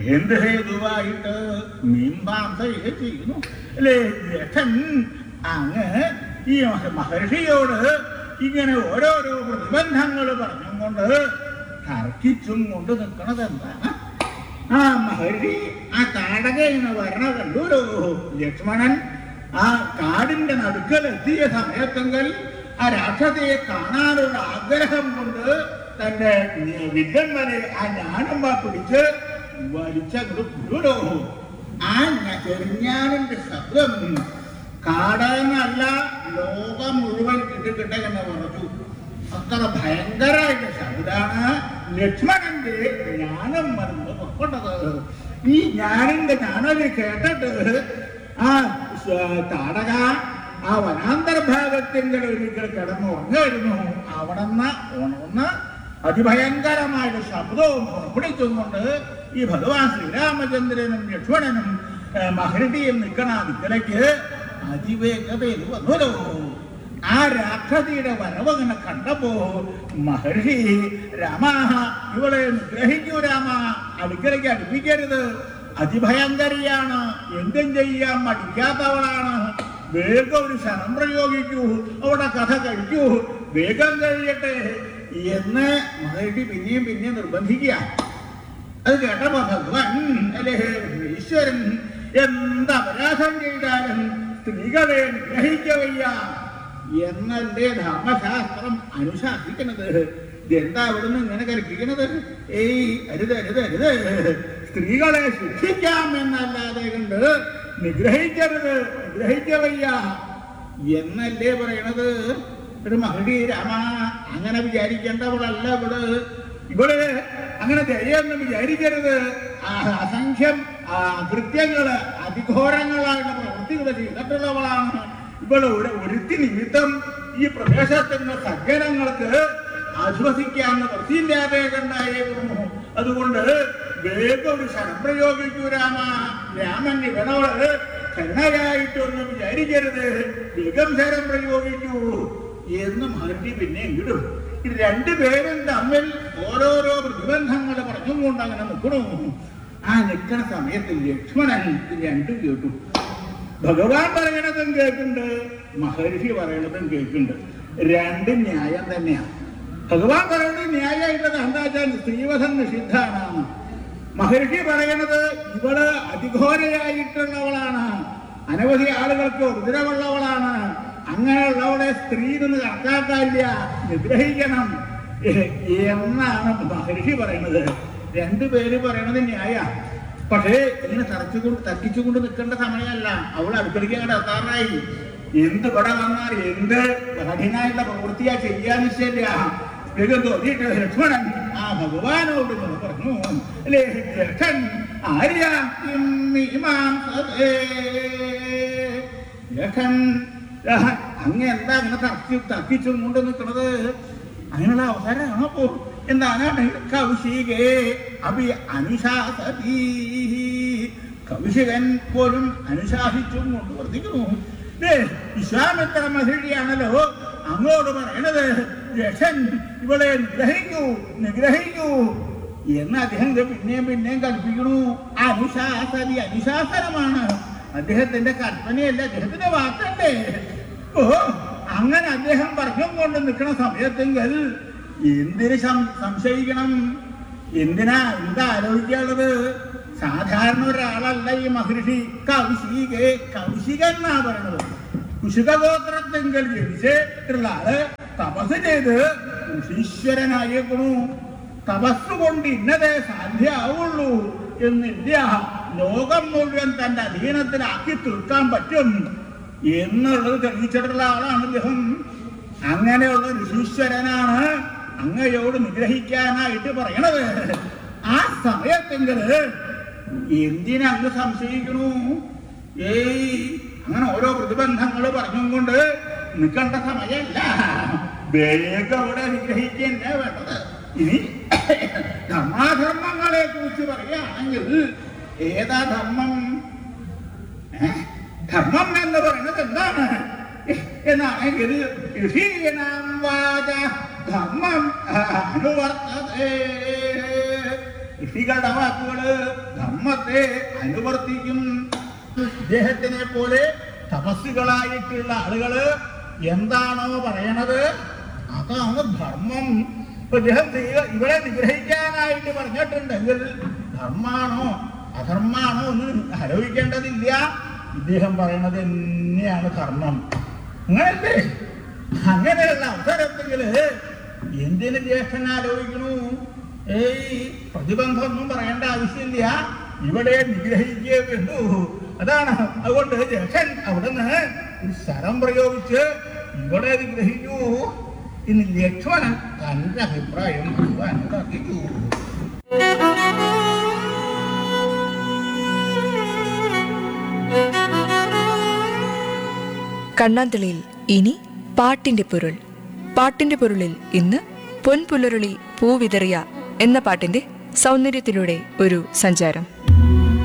എന്ത് ഹേതുവായിട്ട് മീൻപാന്തയെ ചെയ്യുന്നു അല്ലേ ജ്യേഷ്ഠൻ അങ്ങ് ഈ മഹ- മഹർഷിയോട് ഇങ്ങനെ ഓരോരോ പ്രതിബന്ധങ്ങൾ പറഞ്ഞും കൊണ്ട് തർക്കിച്ചും കൊണ്ട് നിൽക്കണത് എന്താണ് ആ മഹർഷി ആ താടക ഇങ്ങനെ വരണ കണ്ടൂരോ ലക്ഷ്മണൻ ആ കാടിന്റെ നടുക്കലെത്തിയ സമയത്തെങ്കിൽ ആ രാക്ഷസയെ കാണാനുള്ള ആഗ്രഹം കൊണ്ട് തന്റെ വിദ്യൻ വരെ ആ ഞാനും ആ പിടിച്ച് വലിച്ചങ്ങോട്ട് പുഴോ ആ ഞ- ചെറിഞ്ഞാനിന്റെ ശബ്ദം കാടെന്നല്ല ലോകം മുഴുവൻ കിട്ടിക്കിട്ടെ എന്ന് പറഞ്ഞു അത്ര ഭയങ്കരമായിട്ട് ശബ്ദാണ് ലക്ഷ്മണന്റെ ജ്ഞാനം മറന്ന് പുറപ്പെട്ടത് ഈ ജ്ഞാനിന്റെ ജ്ഞാനം കേട്ടിട്ട് ആ സ്വ- താടക ആ വനാന്തർഭാഗത്തിൻ്റെ ഒരിക്കൽ കിടന്ന് ഉറങ്ങായിരുന്നു അവിടുന്ന് ഉണർന്ന് അതിഭയങ്കരമായിട്ട് ശബ്ദവും പുറപ്പെടുത്തും കൊണ്ട് ഈ ഭഗവാൻ ശ്രീരാമചന്ദ്രനും ലക്ഷ്മണനും ഏ, മഹർഷിയും നിൽക്കണ ദിക്കലേക്ക് അതിവേഗതയിൽ വന്നല്ലോ ആ രാക്ഷസിയുടെ വരവങ്ങനെ കണ്ടപ്പോ മഹർഷി രാമ ഇവളെ നിഗ്രഹിക്കൂ രാമ അടുക്കലേക്ക് അടുപ്പിക്കരുത് അതിഭയങ്കരിയാണ് എന്തും ചെയ്യാൻ മടിക്കാത്തവളാണ് വേഗം ഒരു ശരം പ്രയോഗിക്കൂ അവിടെ കഥ കഴിക്കൂ വേഗം കഴിയട്ടെ എന്ന് മഹർഷി പിന്നെയും പിന്നെയും നിർബന്ധിക്കുക അത് കേട്ടപ്പോ ഭഗവാൻ അല്ലേ ഈശ്വരൻ എന്ത് അപരാധം ചെയ്താലും സ്ത്രീകളെ നിഗ്രഹിക്കവയ്യ എന്നല്ലേ ധർമ്മശാസ്ത്രം അനുശാസിക്കുന്നത് ഇതെന്താ അവിടുന്ന് ഇങ്ങനെ കൽപ്പിക്കുന്നത് ഏയ് അരുത് അരുത് അരുത് സ്ത്രീകളെ ശിക്ഷിക്കാം എന്നല്ലാതെ കണ്ട് നിഗ്രഹിക്കരുത് നിഗ്രഹിക്കവയ്യ എന്നല്ലേ പറയണത് ഒരു മഹടി രാമ അങ്ങനെ വിചാരിക്കേണ്ടവളല്ല ഇവള് ഇവള് അങ്ങനെ ദയൊന്നും വിചാരിക്കരുത് ആ അസംഖ്യം ആ കൃത്യങ്ങള് അതിഘോരങ്ങളായുള്ള പ്രവൃത്തികൾ ചെയ്തിട്ടുള്ളവളാണ് ഇവള് ഒരു ഒരുത്തി നിമിത്തം ഈ പ്രദേശത്തുള്ള സജ്ജനങ്ങൾക്ക് ആശ്വസിക്കാൻ വൃത്തിയില്ലാതെ കണ്ടായിരുന്നു അതുകൊണ്ട് വേഗം ഒരു ശരം പ്രയോഗിക്കൂ രാമ രാമൻ ഇവനോട് കരുണയായിട്ടൊന്നും വിചാരിക്കരുത് വേഗം ശരം പ്രയോഗിക്കൂ എന്ന് മഹർഷി പിന്നെ ഇടും ഇത് രണ്ടുപേരും തമ്മിൽ ഓരോരോ പ്രതിബന്ധങ്ങൾ പറഞ്ഞുകൊണ്ട് അങ്ങനെ നിൽക്കണു ആ നിൽക്കണ സമയത്ത് ലക്ഷ്മണൻ ഇത് രണ്ടും കേട്ടു ഭഗവാൻ പറയണതും കേൾക്കുന്നുണ്ട് മഹർഷി പറയണതും കേൾക്കുന്നുണ്ട് രണ്ടും ന്യായം തന്നെയാണ് ഭഗവാൻ പറയുന്നത് ന്യായമായിട്ടുള്ളത് എന്താ വെച്ചാൽ സ്ത്രീവധം നിഷിദ്ധാണ് മഹർഷി പറയണത് ഇവള് അതിഘോരയായിട്ടുള്ളവളാണ് അനവധി ആളുകൾക്ക് ഉദരവുള്ളവളാണ് അങ്ങനെയുള്ളവളെ സ്ത്രീ നിന്ന് കണക്കാക്കാനില്ല നിഗ്രഹിക്കണം എ- എന്നാണ് മഹർഷി പറയുന്നത് രണ്ടുപേര് പറയണത് ന്യായ പക്ഷേ ഇങ്ങനെ തറച്ചുകൊണ്ട് തർക്കിച്ചുകൊണ്ട് നിൽക്കേണ്ട സമയമല്ല അവൾ അടുക്കളയ്ക്ക് അങ്ങോട്ട് എത്താറായി എന്ത് ഇവിടെ വന്നാൽ എന്ത് കഠിനായിട്ടുള്ള പ്രവൃത്തിയാ ചെയ്യാൻ നിശ്ചയില്ല വേഗം തോന്നിയിട്ട് ലക്ഷ്മണൻ ആ ഭഗവാനോട് ഇങ്ങനെ പറഞ്ഞു അല്ലേ ലക്ഷൻ ആര്യ ലക്ഷൻ അങ്ങ് എന്താ അങ്ങനെ തർക്കി തർക്കിച്ചും കൊണ്ട് നിൽക്കണത് അങ്ങനെയുള്ള അവസരമാണോ പോ എന്താണ് കൗശികേ അഭി അനുശാസതി കൗശികൻ പോലും അനുശാസിച്ചും കൊണ്ട് വർദ്ധിക്കുന്നു ദേ, വിശ്വാമിത്ര മഹിഴിയാണല്ലോ അങ്ങോട്ട് പറയണത് രക്ഷൻ ഇവളെ നിഗ്രഹിക്കൂ നിഗ്രഹിക്കൂ എന്ന് അദ്ദേഹം ദേ പിന്നെയും പിന്നെയും കൽപ്പിക്കണു അനുശാസതി അനുശാസനമാണ് അദ്ദേഹത്തിന്റെ കൽപ്പനയല്ല അദ്ദേഹത്തിന്റെ വാക്കല്ലേ ഓ അങ്ങനെ അദ്ദേഹം പറഞ്ഞും കൊണ്ട് നിൽക്കുന്ന സമയത്തെങ്കിൽ എന്തിന് സം- സംശയിക്കണം എന്തിനാ എന്താ ആലോചിക്കാനുള്ളത് സാധാരണ ഒരാളല്ല ഈ മഹർഷി കൗശികേ കൗശിക എന്നാ പറയണത് കുശികഗോത്രത്തെങ്കിൽ ജനിച്ചിട്ടുള്ള ആള് തപസ് ചെയ്ത് ഋഷീശ്വരനായേക്കണു തപസ് കൊണ്ട് ഇന്നതേ സാധ്യമാവുള്ളൂ എന്നില്ല ലോകം മുഴുവൻ തന്റെ അധീനത്തിലാക്കി തീർക്കാൻ പറ്റും എന്നുള്ളത് തെളിയിച്ചിട്ടുള്ള ആളാണ് അദ്ദേഹം അങ്ങനെയുള്ള ഋഷീശ്വരനാണ് അങ്ങയോട് നിഗ്രഹിക്കാനായിട്ട് പറയണത് ആ സമയത്തെങ്കില് എന്തിനാ അങ്ങ് സംശയിക്കണു ഏയ് അങ്ങനെ ഓരോ പ്രതിബന്ധങ്ങൾ പറഞ്ഞും കൊണ്ട് നിൽക്കേണ്ട സമയമല്ല വേഗം അവിടെ നിഗ്രഹിക്കന്നെ വേണ്ടത് ഇനി ധർമാധർമ്മങ്ങളെ കുറിച്ച് പറയുകയാണെങ്കിൽ ഏതാ ധർമ്മം ഏ? ധർമ്മം എന്ന് പറയുന്നത് എന്താണ് എന്നാണെങ്കിൽ ഋഷീണാം വാച ധർമ്മം അനുവർത്തതേ ഋഷികളുടെ വാക്കുകള് ധർമ്മത്തെ അനുവർത്തിക്കും ഇദ്ദേഹത്തിനെ പോലെ തപസ്സുകളായിട്ടുള്ള ആളുകള് എന്താണോ പറയണത് അതാണ് ധർമ്മം ഇപ്പൊ ഇദ്ദേഹം ദൈവ- ഇവിടെ നിഗ്രഹിക്കാനായിട്ട് പറഞ്ഞിട്ടുണ്ടെങ്കിൽ ധർമാണോ അധർമാണോ എന്ന് ആലോചിക്കേണ്ടതില്ല ഇദ്ദേഹം പറയണത് തന്നെയാണ് ധർമ്മം അങ്ങനല്ലേ അങ്ങനെയുള്ള അവസരത്തില് എന്തിന് ജ്യേഷ്ഠൻ ആലോചിക്കണു ഏയ് പ്രതിബന്ധമൊന്നും പറയേണ്ട ആവശ്യമില്ല ഇവിടെ നിഗ്രഹിക്കേ വേണ്ടു അതാണ് അതുകൊണ്ട് ജ്യേഷ്ഠൻ അവിടുന്ന് ഒരു ശരം പ്രയോഗിച്ച് ഇവിടെ നിഗ്രഹിക്കൂ ഇന്ന് ലക്ഷ്മണൻ തന്റെ അഭിപ്രായം ഭഗവാനോട് അറിയിക്കൂ കണ്ണാന്തളിയിൽ ഇനി പാട്ടിന്റെ പൊരുൾ പാട്ടിന്റെ പൊരുളിൽ ഇന്ന് പൊൻപുലരുളി പൂവിതറിയ എന്ന പാട്ടിന്റെ സൗന്ദര്യത്തിലൂടെ ഒരു സഞ്ചാരം